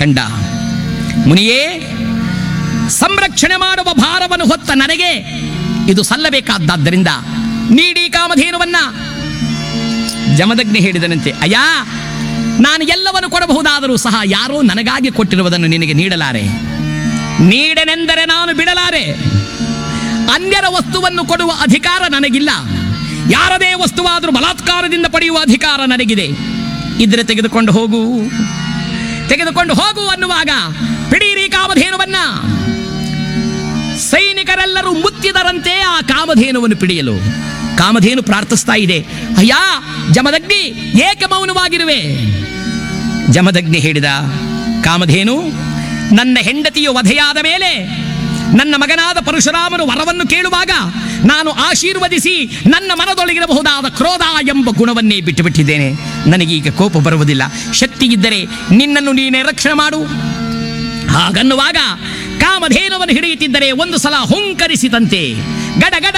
ಕಂಡ ಮುನಿಯೇ ಸಂರಕ್ಷಣೆ ಮಾಡುವ ಭಾರವನ್ನು ಹೊತ್ತ ನನಗೆ ಇದು ಸಲ್ಲಬೇಕಾದ್ದರಿಂದ ನೀಡಿ ಕಾಮಧೇನುವನ್ನ ಜಮದಗ್ನಿ ಹೇಳಿದನಂತೆ ಅಯ್ಯ ನಾನು ಎಲ್ಲವನ್ನು ಕೊಡಬಹುದಾದರೂ ಸಹ ಯಾರೋ ನನಗಾಗಿ ಕೊಟ್ಟಿರುವುದನ್ನು ನಿನಗೆ ನೀಡಲಾರೆ ನೀಡನೆಂದರೆ ನಾನು ಬಿಡಲಾರೆ ಅನ್ಯರ ವಸ್ತುವನ್ನು ಕೊಡುವ ಅಧಿಕಾರ ನನಗಿಲ್ಲ ಯಾರದೇ ವಸ್ತುವಾದರೂ ಬಲಾತ್ಕಾರದಿಂದ ಪಡೆಯುವ ಅಧಿಕಾರ ನನಗಿದೆ ಇದ್ರೆ ತೆಗೆದುಕೊಂಡು ಹೋಗು ತೆಗೆದುಕೊಂಡು ಹೋಗು ಅನ್ನುವಾಗ ಪಿಡೀರಿ ಕಾಮಧೇನುವನ್ನ ಸೈನಿಕರೆಲ್ಲರೂ ಮುತ್ತಿದರಂತೆ ಆ ಕಾಮಧೇನುವನ್ನು ಪಿಡಿಯಲು ಕಾಮಧೇನು ಪ್ರಾರ್ಥಿಸ್ತಾ ಇದೆ ಅಯ್ಯ ಜಮದಗ್ನಿ ಏಕೆ ಮೌನವಾಗಿರುವೆ ಜಮದಗ್ನಿ ಹೇಳಿದ ಕಾಮಧೇನು ನನ್ನ ಹೆಂಡತಿಯು ವಧೆಯಾದ ಮೇಲೆ ನನ್ನ ಮಗನಾದ ಪರಶುರಾಮನು ವರವನ್ನು ಕೇಳುವಾಗ ನಾನು ಆಶೀರ್ವದಿಸಿ ನನ್ನ ಮನದೊಳಗಿರಬಹುದಾದ ಕ್ರೋಧ ಎಂಬ ಗುಣವನ್ನೇ ಬಿಟ್ಟುಬಿಟ್ಟಿದ್ದೇನೆ ನನಗೀಗ ಕೋಪ ಬರುವುದಿಲ್ಲ ಶಕ್ತಿ ಇದ್ದರೆ ನಿನ್ನನ್ನು ನೀನೇ ರಕ್ಷಣೆ ಮಾಡು ಹಾಗನ್ನುವಾಗ ಕಾಮಧೇನವನ್ನು ಹಿಡಿಯುತ್ತಿದ್ದರೆ ಒಂದು ಸಲ ಹುಂಕರಿಸಿದಂತೆ ಗಡ ಗಡ